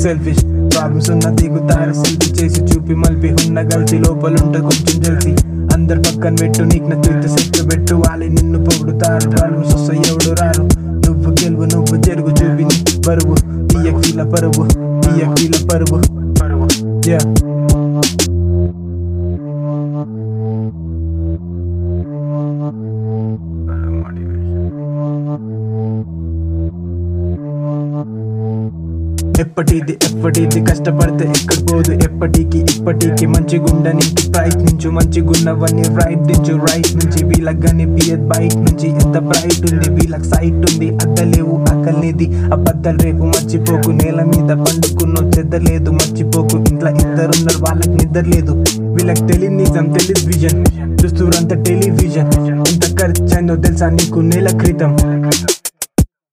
selfish problems ఉన్న దిగుతారు selfie చేసి చూపి మల్పి ఉన్న గల్తీ లోపల ఉంటుంది కొంచెం జల్సి అందరు పక్కన పెట్టు నీకు నచ్చితే సెట్ పెట్టు వాళ్ళు నిన్ను పొగుడుతారు ప్రాబ్లమ్స్ వస్తాయి ఎవడు రారు నువ్వు గెలువు నువ్వు జరుగు చూపి నీ బరువు తీయకీల పరువు తీయకీల పరువు పరువు యా ఎప్పటిది ఎప్పటిది కష్టపడితే ఎక్కడ పోదు ఎప్పటికి ఇప్పటికి మంచిగుండనికి ప్రయత్నించు మంచిగున్నవన్నీ రైట్ నుంచి రైట్ నుంచి వీళ్ళగాని పియత్ బైక్ నుంచి ఎంత బ్రైట్ ఉంది వీళ్ళకి సైట్ ఉంది అద్దలేవు అక్కలేది అబద్ధాలు రేపు మర్చిపోకు నేల మీద పండుకున్న చెద్దలేదు మర్చిపోకు ఇంట్లో ఇద్దరున్నారు వాళ్ళకి నిద్ర లేదు వీళ్ళకి తెలియని నిజం తెలియదు విజన్ చూస్తురంత టెలివిజన్ ఎంత ఖర్చు అయిందో తెలుసా నీకు నెల క్రితం